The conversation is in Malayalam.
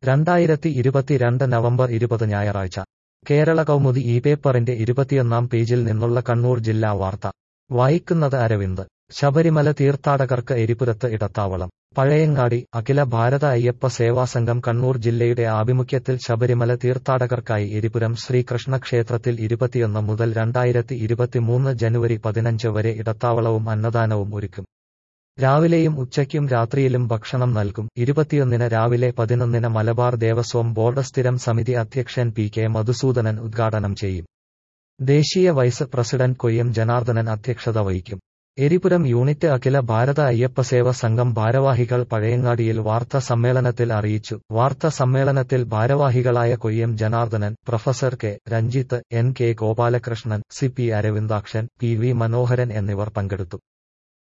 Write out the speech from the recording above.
രണ്ടായിരത്തി ഇരുപത്തിരണ്ട് നവംബർ ഇരുപത് ഞായറാഴ്ച കേരള കൗമുദി ഈ പേപ്പറിന്റെ ഇരുപത്തിയൊന്നാം പേജിൽ നിന്നുള്ള കണ്ണൂർ ജില്ലാ വാർത്ത വായിക്കുന്നത് അരവിന്ദ് ശബരിമല തീർത്ഥാടകർക്ക് എരിപുരത്ത് ഇടത്താവളം പഴയങ്ങാടി അഖില ഭാരത അയ്യപ്പ സേവാസംഘം കണ്ണൂർ ജില്ലയുടെ ആഭിമുഖ്യത്തിൽ ശബരിമല തീർത്ഥാടകർക്കായി എരിപുരം ശ്രീകൃഷ്ണ ക്ഷേത്രത്തിൽ ഇരുപത്തിയൊന്ന് മുതൽ രണ്ടായിരത്തി ഇരുപത്തിമൂന്ന് ജനുവരി പതിനഞ്ച് വരെ ഇടത്താവളവും അന്നദാനവും ഒരുക്കും രാവിലെയും ഉച്ചയ്ക്കും രാത്രിയിലും ഭക്ഷണം നൽകും ഇരുപത്തിയൊന്നിന് രാവിലെ പതിനൊന്നിന് മലബാർ ദേവസ്വം ബോർഡ് സ്ഥിരം സമിതി അധ്യക്ഷൻ പി കെ മധുസൂദനൻ ഉദ്ഘാടനം ചെയ്യും ദേശീയ വൈസ് പ്രസിഡന്റ് കൊയ്യം ജനാർദ്ദനൻ അധ്യക്ഷത വഹിക്കും എരിപുരം യൂണിറ്റ് അഖില ഭാരത അയ്യപ്പസേവ സംഘം ഭാരവാഹികൾ പഴയങ്ങാടിയിൽ വാർത്താ സമ്മേളനത്തിൽ അറിയിച്ചു വാർത്താ സമ്മേളനത്തിൽ ഭാരവാഹികളായ Koyyam Janardhanan professor K Ranjith N K Gopalakrishnan C P Aravindakshan P V Manoharan എന്നിവർ പങ്കെടുത്തു